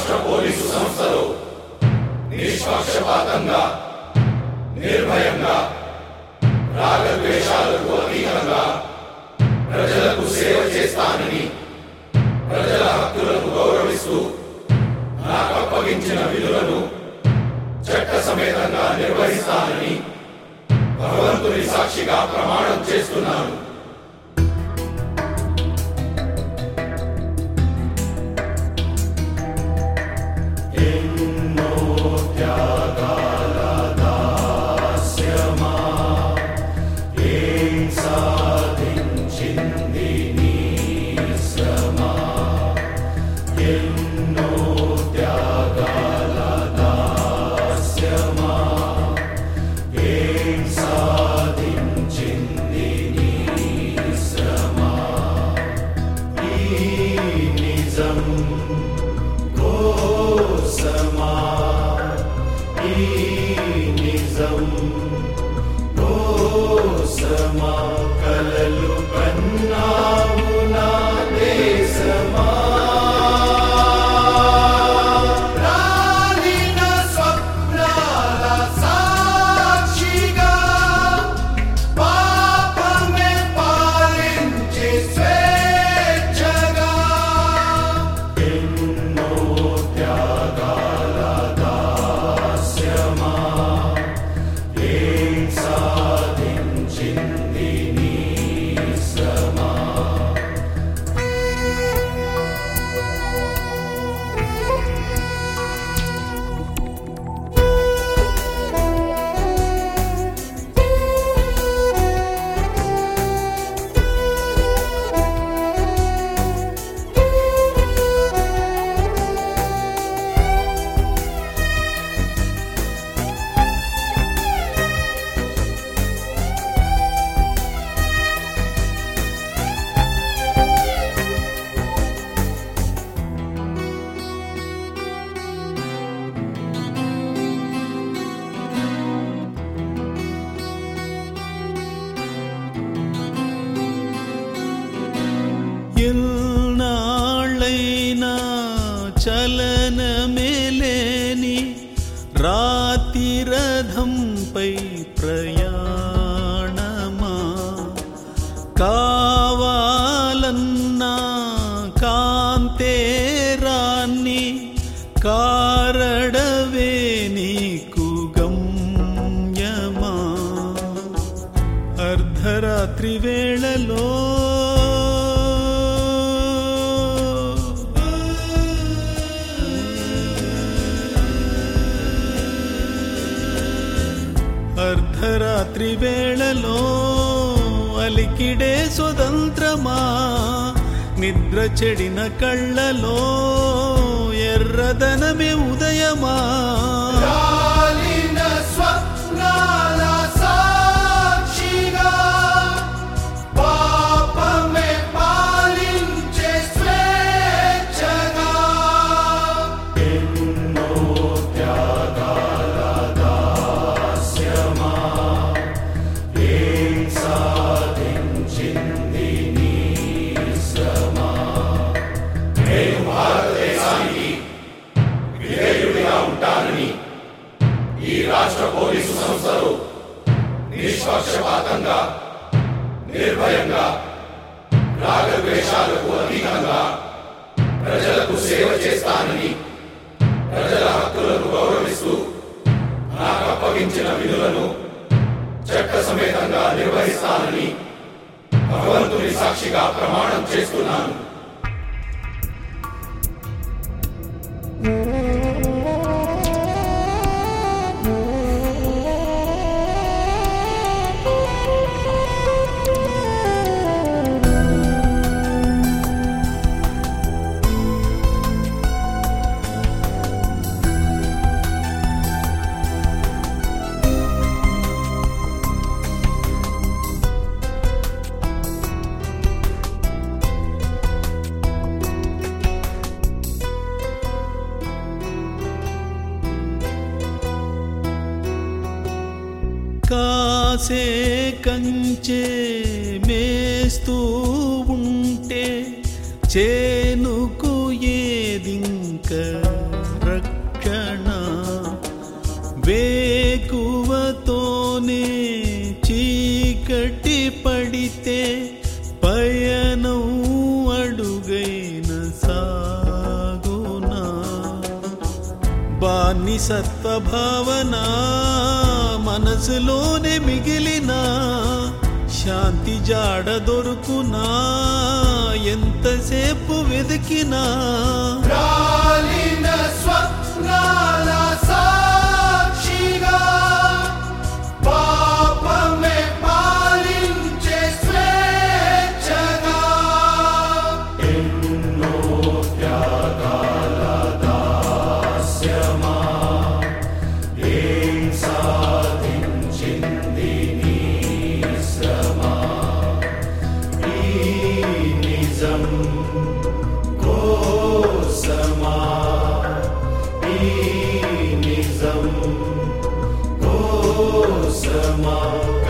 రాష్ట్ర పోలీసు సంస్థలో నిష్పక్షపాతంగా నిర్భయంగా రాగద్వేషాలకు అతీతంగా ప్రజలకు సేవ చేస్తానని ప్రజల హక్కులను గౌరవిస్తూ నాకు అప్పగించిన విధులను చట్ట సమేతంగా నిర్వహిస్తానని భగవంతుని సాక్షిగా ప్రమాణం చేస్తున్నాను కలలు కన్నావు నా దేశమా రాలిన స్వప్నాల సాక్షిగా పాపమే పాలించే స్వేచ్ఛగా ఎన్నో త్యాగాల దాస్యమా ఏం సాధించింది నీ శ్రమ ఎల్నాళ్ళైనా చలనమేలేని రాతి రథంపై ప్రయాణమా కావాలన్నా కాంతేరాన్ని కారడవే నీకు గమ్యమా అర్ధరాత్రి వేళలో అర్ధరాత్రి వేళలో అలికిడే స్వతంత్రమా నిద్ర చెడిన కళ్ళలో ఎర్రదనమే ఉదయమా రాలిన స్వప్నాల సాక్షిగా పాపమే పాలించే స్వేచ్ఛగా ఎన్నో త్యాగాల దాస్యమా ఏం సాధించింది నీ శ్రమ నేను భారతదేశానికి విధేయుడిగా ఉంటానని ఈ రాష్ట్ర పోలీసు సంస్థలో నిష్పక్షపాతంగా నిర్భయంగా రాగద్వేషాలకు అతీతంగా ప్రజలకు సేవ చేస్తానని ప్రజల హక్కులను గౌరవిస్తూ నాకు అప్పగించిన విధులను చట్ట సమేతంగా నిర్వహిస్తానని భగవంతుని సాక్షిగా ప్రమాణం చేస్తున్నాను కాసే కంచే మేస్తూ ఉంటే చేనుకు ఏదింక చీకటి పడితే పయనం అడుగైన సాగునా బానిసత్వ భావన మనసులోనే మిగిలిన శాంతి జాడ దొరుకునా ఎంతసేపు వెతికినా రాలిన స్వప్నాల సాక్షిగా పాపమే పాలించే స్వేచ్ఛగా ఎన్నో త్యాగాల దాస్యమా ఏం సాధించింది నీ శ్రమ ఈ నిజం కోసమా ఈ నిజం కోసమా